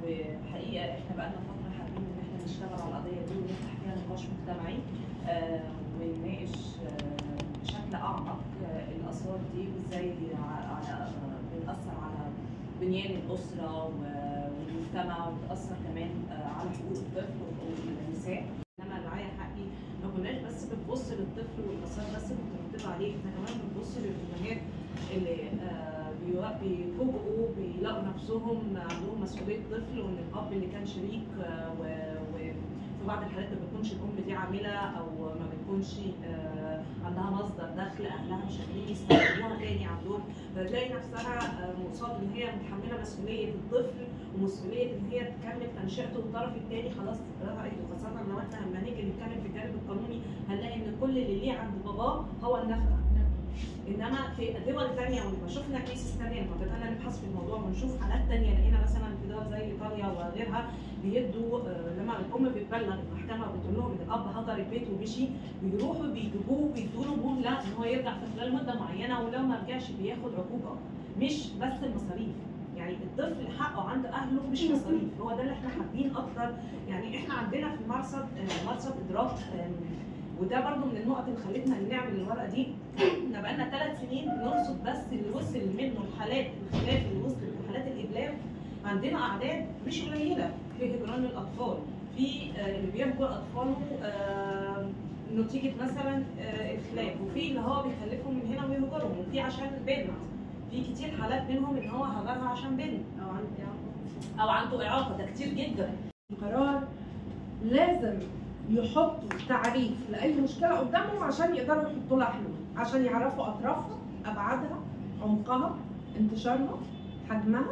وحقيقه احنا بقالنا فتره حابين ان احنا نشتغل على القضيه دي ونفتح فيها نقاش مجتمعي آه، ونناقش آه، بشكل اعمق آه، الاثار دي وازاي ع- على آه، بتاثر على بنيان الاسره و- والمجتمع وبتاثر كمان آه، على حقوق الطفل وحقوق النساء انما الرعايه حقي ما كناش بس بنبص للطفل والاثار بس مترتبه عليه احنا كمان بنبص للامهات اللي آه، بيوا- بيفوجئوا بيلاقوا نفسهم عندهم مسؤوليه طفل وان الاب اللي كان شريك آه، و- وفي بعض الحالات ما بتكونش الام دي عامله او ما بتكونش آه، عندها مصدر دخل اهلها مش قادرين يستخدموها تاني عندهم فتلاقي نفسها آه، مصاب ان هي متحمله مسؤوليه الطفل ومسؤوليه ان هي تكمل تنشئته والطرف الثاني خلاص رفعته خاصه لو احنا لما نيجي نتكلم في الجانب القانوني هنلاقي ان كل اللي ليه عند باباه هو النفقه انما في دول ثانيه ولما شفنا كيسز ثانيه لما بدانا نبحث في الموضوع ونشوف حالات ثانيه لقينا مثلا في دول زي ايطاليا وغيرها بيدوا آه، لما الام بتبلغ المحكمه بتقول لهم ان الاب هجر البيت ومشي بيروحوا بيجيبوه بيدوا له مهله ان هو يرجع في خلال مده معينه ولو ما رجعش بياخد عقوبه مش بس المصاريف يعني الطفل حقه عند اهله مش مصاريف هو ده اللي احنا حابين اكتر يعني احنا عندنا في المرصد آه، مرصد ادراك آم، وده برضو من النقط اللي خلتنا نعمل الورقه دي احنا بقالنا ثلاث سنين بنرصد بس اللي وصل منه الحالات الخلاف اللي وصلت لحالات الابلاغ عندنا اعداد مش قليله في هجران الاطفال في آه، اللي بيهجر اطفاله آه، نتيجه مثلا آه، الخلاف وفي اللي هو بيخلفهم من هنا ويهجرهم وفي عشان بنت في كتير حالات منهم ان هو هجرها عشان بنت او عندي او عنده اعاقه ده كتير جدا قرار لازم يحطوا تعريف لاي مشكله قدامهم عشان يقدروا يحطوا لها حلول عشان يعرفوا اطرافها ابعادها عمقها انتشارها حجمها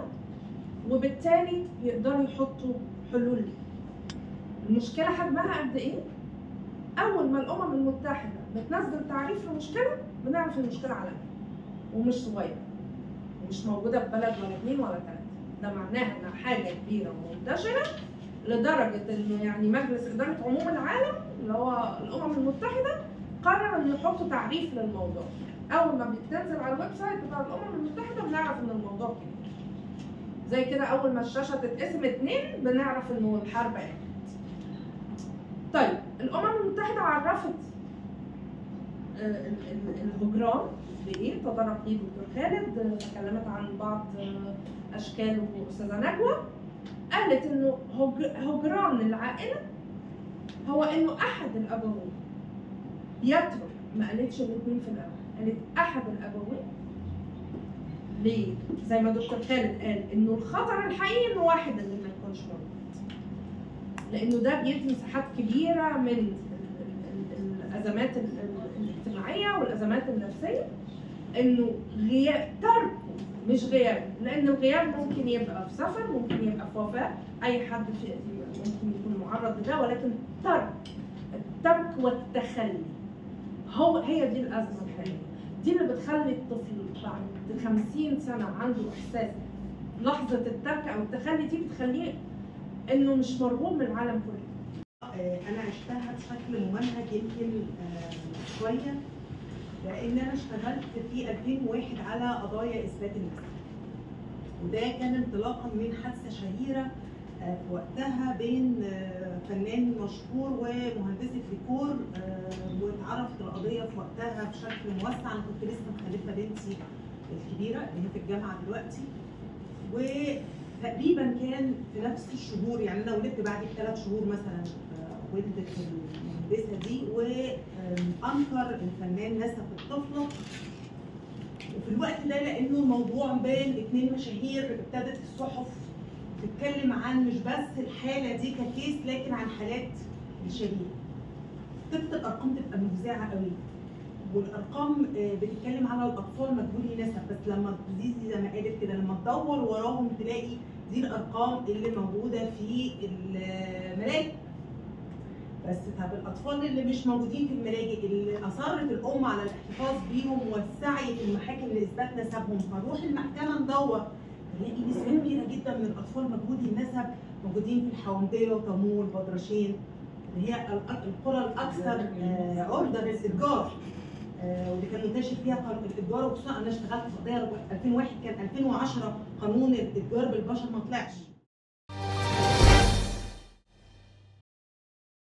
وبالتالي يقدروا يحطوا حلول ليها المشكله حجمها قد ايه اول ما الامم المتحده بتنزل تعريف لمشكله بنعرف المشكله على ايه ومش صغيره ومش موجوده في بلد ولا اثنين ولا ثلاثه ده معناها انها حاجه كبيره ومنتشره لدرجه ان يعني مجلس اداره عموم العالم اللي هو الامم المتحده قرر انه يحطوا تعريف للموضوع اول ما بتنزل على الويب سايت بتاع الامم المتحده بنعرف ان الموضوع كبير زي كده اول ما الشاشه تتقسم اتنين بنعرف انه الحرب قامت طيب الامم المتحده عرفت آه، ال- ال- الهجران بايه تطرق ليه دكتور خالد آه، تكلمت عن بعض آه، اشكاله استاذه نجوى قالت انه هج- هجران العائله هو انه احد الابوين يترك ما قالتش الاثنين في الاول قالت احد الابوين ليه؟ زي ما دكتور خالد قال انه الخطر الحقيقي انه واحد اللي ما يكونش موجود لانه ده بيدي مساحات كبيره من ال- ال- ال- الازمات ال- ال- الاجتماعيه والازمات النفسيه انه غياب تركه مش غياب لان الغياب ممكن يبقى في سفر ممكن يبقى في وفاه اي حد في ممكن يكون معرض لده ولكن ترك الترك والتخلي هو هي دي الازمه الحقيقيه دي اللي بتخلي الطفل بعد 50 سنه عنده احساس لحظه الترك او التخلي دي بتخليه انه مش مرغوب من العالم كله آه، انا عشتها بشكل ممنهج يمكن آه، شويه لان انا اشتغلت في 2001 على قضايا اثبات النسب وده كان انطلاقا من حادثه شهيره آه، في وقتها بين آه، فنان مشهور ومهندسه ديكور آه، واتعرفت القضيه في وقتها بشكل موسع انا كنت لسه مخلفه بنتي الكبيره اللي هي في الجامعه دلوقتي وتقريبا كان في نفس الشهور يعني انا ولدت بعد بثلاث شهور مثلا آه، ولدت المهندسه دي وانكر الفنان نسب الطفله وفي الوقت ده لانه الموضوع بين اثنين مشاهير ابتدت الصحف تتكلم عن مش بس الحاله دي ككيس لكن عن حالات الشبيه تبدا الارقام تبقى مفزعه قوي والارقام آه، بتتكلم على الاطفال مجهولي نسب بس لما دي زي ما قالت كده لما تدور وراهم تلاقي دي الارقام اللي موجوده في الملاجئ بس طب الاطفال اللي مش موجودين في الملاجئ اللي اصرت الام على الاحتفاظ بيهم والسعي في المحاكم لاثبات نسبهم فنروح المحكمه ندور نلاقي نسبه كبيره جدا من الاطفال مجهولي النسب موجودين في الحومديه وطامول بدرشين اللي هي الأ- القرى الاكثر آه، عرضه للاتجار آه، واللي كان منتشر فيها قانون الاتجار وخصوصا انا اشتغلت في قضيه 2001 كان 2010 قانون الاتجار بالبشر ما طلعش